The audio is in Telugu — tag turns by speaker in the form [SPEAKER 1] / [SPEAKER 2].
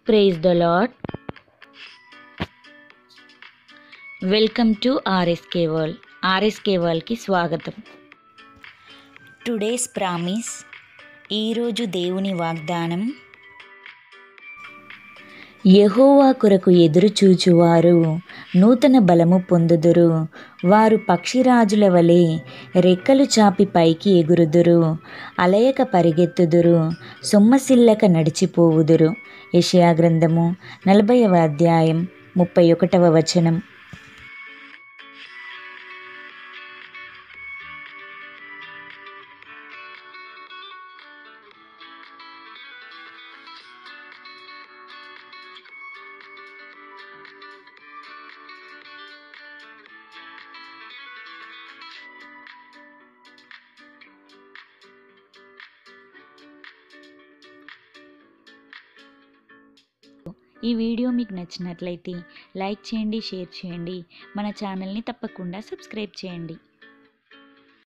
[SPEAKER 1] praise the lord welcome to RSK world RSK వరల్డ్కి స్వాగతం టుడేస్ ప్రామిస్ ఈరోజు దేవుని వాగ్దానం యెహోవా కొరకు ఎదురు చూచువారు నూతన బలము పొందుదురు వారు పక్షిరాజుల వలె రెక్కలు చాపి పైకి ఎగురుదురు అలయక పరిగెత్తుదురు సొమ్మసిల్లక నడిచిపోవుదురు యెషయా గ్రంథము నలభైవ అధ్యాయం ముప్పై ఒకటవ వచనం ఈ వీడియో మీకు నచ్చినట్లయితే లైక్ చేయండి షేర్ చేయండి మన ఛానల్ని తప్పకుండా సబ్స్క్రైబ్ చేయండి